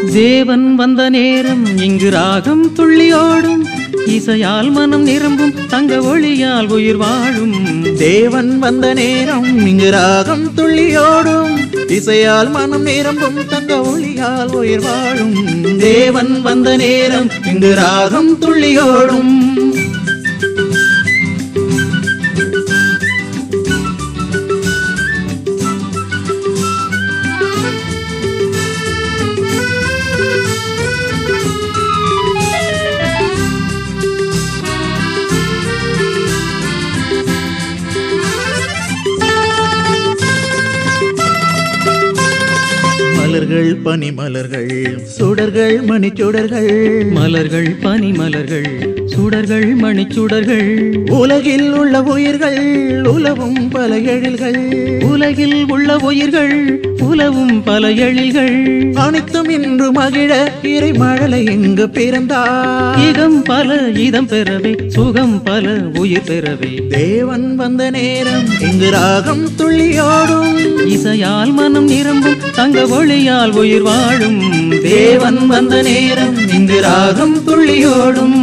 தேவன் வந்த நேரம் இங்கு ராகம் துள்ளியோடும் இசையால் மனம் நிரம்பும் தங்க ஒளியால் உயிர் வாழும் தேவன் வந்த நேரம் இங்கு ராகம் துள்ளியோடும் இசையால் மனம் நிரம்பும் தங்க ஒளியால் உயிர் வாழும் தேவன் வந்த நேரம் இங்கு ராகம் துள்ளியோடும் மலர்கள் பனிமலர்கள் சுடர்கள் மணிச்சுடர்கள் மலர்கள் பனிமலர்கள் சுடர்கள் மணிச்சுடர்கள் உலகில் உள்ள உயிர்கள் உலவும் பல எழில்கள் உலகில் உள்ள உயிர்கள் உலவும் பல எழில்கள் அனைத்தும் இன்று மகிழ இறை மழலை இங்கு பிறந்தார் இதம் பல இதம் பெறவே சுகம் பல உயிர் பெறவே தேவன் வந்த நேரம் இங்கு ராகம் துள்ளியோடும் இசையால் மனம் நிரம்பும் தங்க ஒளியால் உயிர் வாழும் தேவன் வந்த நேரம் இங்கு ராகம் துள்ளியோடும்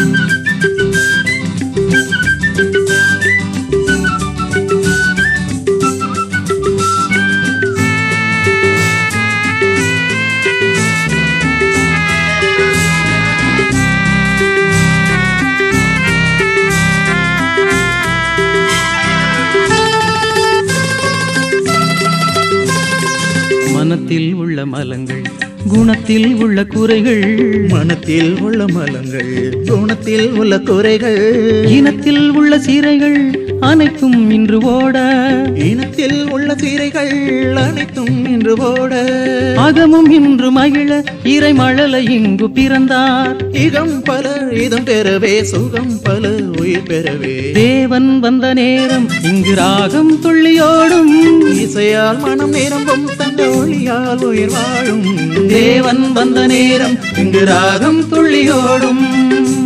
மனத்தில் உள்ள மலங்கள் குணத்தில் உள்ள குறைகள் மனத்தில் உள்ள மலங்கள் குணத்தில் உள்ள குறைகள் இனத்தில் உள்ள சீரைகள் அனைத்தும் இன்று ஓட இனத்தில் உள்ள சீரைகள் அனைத்தும் இன்று ஓட அகமும் இன்று மகிழ இறை மழலை இங்கு பிறந்தார் இகம் பல இதம் பெறவே சுகம் பல உயிர் பெறவே தேவன் வந்த நேரம் இங்கு ராகம் துள்ளியோடும் இசையால் மனம் நிரம்பும் தந்த ஒளியால் உயிர் வாழும் தேவன் வந்த நேரம் இங்கு ராகம் துள்ளியோடும்